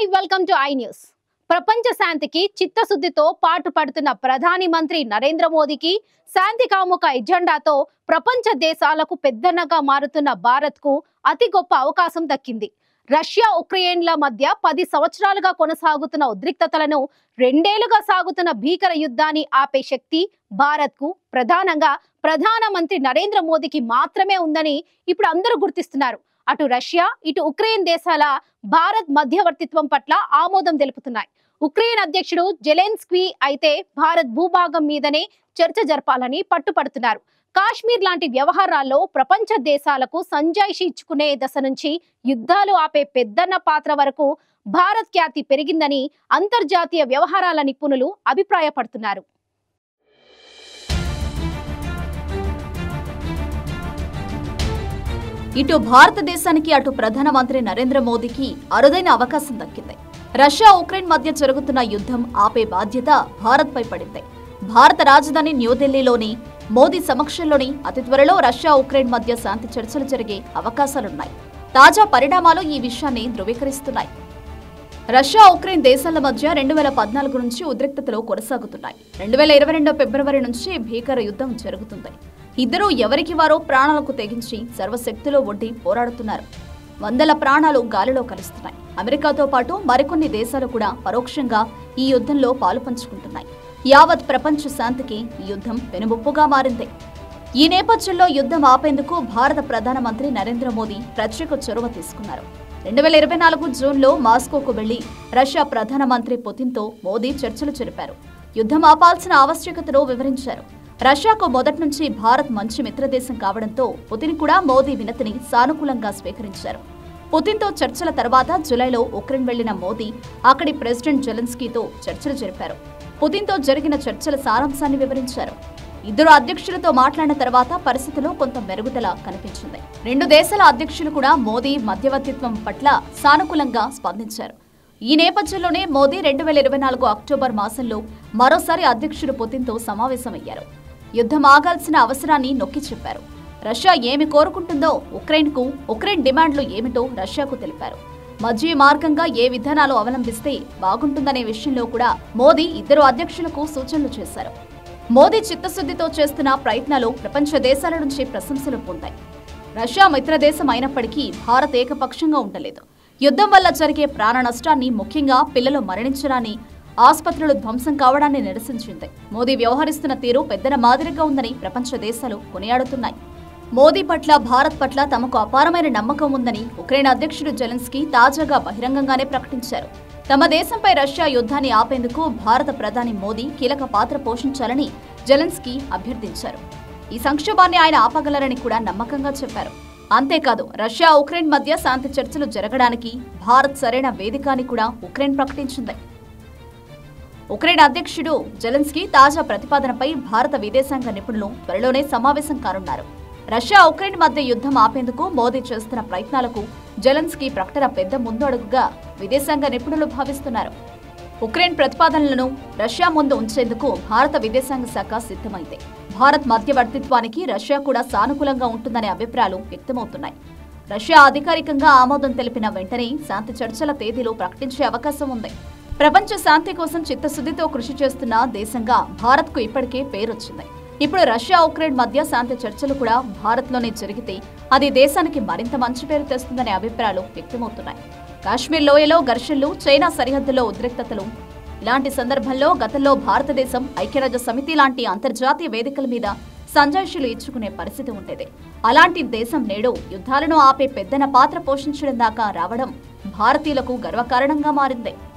hi welcome to I news ప్రపంచ శాంతికి చిత్తశుద్ధితో పాటు పడుతున్న ప్రధాని మంత్రి నరేంద్ర మోదీకి శాంతి కాముక ఎజెండాతో ప్రపంచ దేశాలకు పెద్దన్నగా మారుతున్న భారత్ కు అతి గొప్ప అవకాశం దక్కింది రష్యా ఉక్రెయిన్ల మధ్య పది సంవత్సరాలుగా కొనసాగుతున్న ఉద్రిక్తతలను రెండేళ్లుగా సాగుతున్న భీకర యుద్ధాన్ని ఆపే శక్తి భారత్ కు ప్రధానంగా ప్రధానమంత్రి నరేంద్ర మోదీకి మాత్రమే ఉందని ఇప్పుడు అందరూ గుర్తిస్తున్నారు అటు రష్యా ఇటు ఉక్రెయిన్ దేశాల భారత్ మధ్యవర్తిత్వం పట్ల ఆమోదం తెలుపుతున్నాయి ఉక్రెయిన్ అధ్యక్షుడు జెలెన్స్కీ అయితే భారత్ భూభాగం మీదనే చర్చ జరపాలని పట్టుపడుతున్నారు కాశ్మీర్ లాంటి వ్యవహారాల్లో ప్రపంచ దేశాలకు సంజాయిషి ఇచ్చుకునే దశ నుంచి యుద్ధాలు ఆపే పెద్దన్న పాత్ర వరకు భారత్ ఖ్యాతి పెరిగిందని అంతర్జాతీయ వ్యవహారాల నిపుణులు అభిప్రాయపడుతున్నారు ఇటు భారతదేశానికి అటు ప్రధానమంత్రి నరేంద్ర మోదీకి అరుదైన అవకాశం దక్కింది రష్యా ఉక్రెయిన్ మధ్య జరుగుతున్న యుద్ధం ఆపే బాధ్యత భారత్పై పడింది భారత రాజధాని న్యూఢిల్లీలోని మోదీ సమక్షంలోని అతి త్వరలో రష్యా ఉక్రెయిన్ మధ్య శాంతి చర్చలు జరిగే అవకాశాలున్నాయి తాజా పరిణామాలు ఈ విషయాన్ని ధృవీకరిస్తున్నాయి రష్యా ఉక్రెయిన్ దేశాల మధ్య రెండు వేల పద్నాలుగు నుంచి ఉద్రిక్తతలు కొనసాగుతున్నాయి రెండు వేల ఇరవై రెండు ఫిబ్రవరి నుంచి భీకర యుద్ధం జరుగుతుంది ఇద్దరూ ఎవరికి వారో ప్రాణాలకు తెగించి సర్వశక్తిలో ఒడ్డి పోరాడుతున్నారు వందల ప్రాణాలు గాలిలో కలుస్తున్నాయి అమెరికాతో పాటు మరికొన్ని దేశాలు కూడా పరోక్షంగా ఈ యుద్ధంలో పాలు పంచుకుంటున్నాయి యావత్ ప్రపంచ శాంతికి ఈ యుద్ధం పెనుముప్పుగా మారింది ఈ నేపథ్యంలో యుద్ధం ఆపేందుకు భారత ప్రధానమంత్రి నరేంద్ర మోదీ ప్రత్యేక చొరవ తీసుకున్నారు రెండు వేల ఇరవై నాలుగు జూన్లో మాస్కోకు వెళ్లి రష్యా ప్రధానమంత్రి పుతిన్తో మోదీ చర్చలు జరిపారు యుద్ధం ఆపాల్సిన ఆవశ్యకతను వివరించారు రష్యాకు మొదటి నుంచి భారత్ మంచి మిత్రదేశం కావడంతో పుతిన్ కూడా మోదీ వినతిని సానుకూలంగా స్వీకరించారు పుతిన్తో చర్చల తర్వాత జులైలో ఉక్రెయిన్ వెళ్లిన మోదీ అక్కడి ప్రెసిడెంట్ జెలెన్స్కీతో చర్చలు జరిపారు పుతిన్తో జరిగిన చర్చల సారాంశాన్ని వివరించారు ఇద్దరు అధ్యక్షులతో మాట్లాడిన తర్వాత పరిస్థితిలో కొంత మెరుగుదల కనిపించింది రెండు దేశాల అధ్యక్షులు కూడా మోదీ మధ్యవర్తిత్వం పట్ల సానుకూలంగా స్పందించారు ఈ నేపథ్యంలోనే మోదీ రెండు వేల ఇరవై నాలుగు అక్టోబర్ మాసంలో మరోసారి అధ్యక్షుడు పుతిన్తో సమావేశమయ్యారు యుద్ధం ఆగాల్సిన అవసరాన్ని నొక్కి చెప్పారు రష్యా ఏమి కోరుకుంటుందో ఉక్రెయిన్కు ఉక్రెయిన్ డిమాండ్లు ఏమిటో రష్యాకు తెలిపారు మధ్య మార్గంగా ఏ విధానాలు అవలంబిస్తే బాగుంటుందనే విషయంలో కూడా మోదీ ఇద్దరు అధ్యక్షులకు సూచనలు చేశారు మోదీ చిత్తశుద్ధితో చేస్తున్న ప్రయత్నాలు ప్రపంచ దేశాల నుంచి ప్రశంసలు పొందాయి రష్యా మిత్రదేశం అయినప్పటికీ భారత్ ఏకపక్షంగా ఉండలేదు యుద్ధం వల్ల జరిగే ప్రాణ నష్టాన్ని ముఖ్యంగా పిల్లలు మరణించడాన్ని ఆసుపత్రులు ధ్వంసం కావడాన్ని నిరసించింది మోదీ వ్యవహరిస్తున్న తీరు పెద్దన మాదిరిగా ఉందని ప్రపంచ దేశాలు కొనియాడుతున్నాయి మోదీ పట్ల భారత్ పట్ల తమకు అపారమైన నమ్మకం ఉందని ఉక్రెయిన్ అధ్యక్షుడు జెలెన్స్కీ తాజాగా బహిరంగంగానే ప్రకటించారు తమ దేశంపై రష్యా యుద్ధాన్ని ఆపేందుకు భారత ప్రధాని మోదీ కీలక పాత్ర పోషించాలని జెలెన్స్కీ అభ్యర్థించారు ఈ సంక్షోభాన్ని ఆయన ఆపగలరని కూడా నమ్మకంగా చెప్పారు అంతేకాదు రష్యా ఉక్రెయిన్ మధ్య శాంతి చర్చలు జరగడానికి భారత్ సరైన వేదిక అని కూడా ఉక్రెయిన్ ప్రకటించింది ఉక్రెయిన్ అధ్యక్షుడు జెలెన్స్కీ తాజా ప్రతిపాదనపై భారత విదేశాంగ నిపుణులు త్వరలోనే సమావేశం కానున్నారు రష్యా ఉక్రెయిన్ మధ్య యుద్ధం ఆపేందుకు మోదీ చేస్తున్న ప్రయత్నాలకు జెలెన్స్కీ ప్రకటన పెద్ద ముందడుగుగా విదేశాంగ నిపుణులు భావిస్తున్నారు ఉక్రెయిన్ ప్రతిపాదనలను రష్యా ముందు ఉంచేందుకు భారత విదేశాంగ శాఖ సిద్ధమైంది భారత్ మధ్యవర్తిత్వానికి రష్యా కూడా సానుకూలంగా ఉంటుందనే అభిప్రాయాలు వ్యక్తమవుతున్నాయి రష్యా అధికారికంగా ఆమోదం తెలిపిన వెంటనే శాంతి చర్చల తేదీలు ప్రకటించే అవకాశం ఉంది ప్రపంచ శాంతి కోసం చిత్తశుద్ధితో కృషి చేస్తున్న దేశంగా భారత్కు ఇప్పటికే పేరొచ్చింది ఇప్పుడు రష్యా ఉక్రెయిన్ మధ్య శాంతి చర్చలు కూడా భారత్లోనే జరిగితే అది దేశానికి మరింత మంచి పేరు తెస్తుందనే అభిప్రాయాలు వ్యక్తమవుతున్నాయి కాశ్మీర్ లోయలో ఘర్షణలు చైనా సరిహద్దులో ఉద్రిక్తతలు ఇలాంటి సందర్భంలో గతంలో భారతదేశం ఐక్యరాజ్య సమితి లాంటి అంతర్జాతీయ వేదికల మీద సంజాయిషులు ఇచ్చుకునే పరిస్థితి ఉండేది అలాంటి దేశం నేడు యుద్ధాలను ఆపే పెద్దన పాత్ర పోషించడం దాకా రావడం భారతీయులకు గర్వకారణంగా మారింది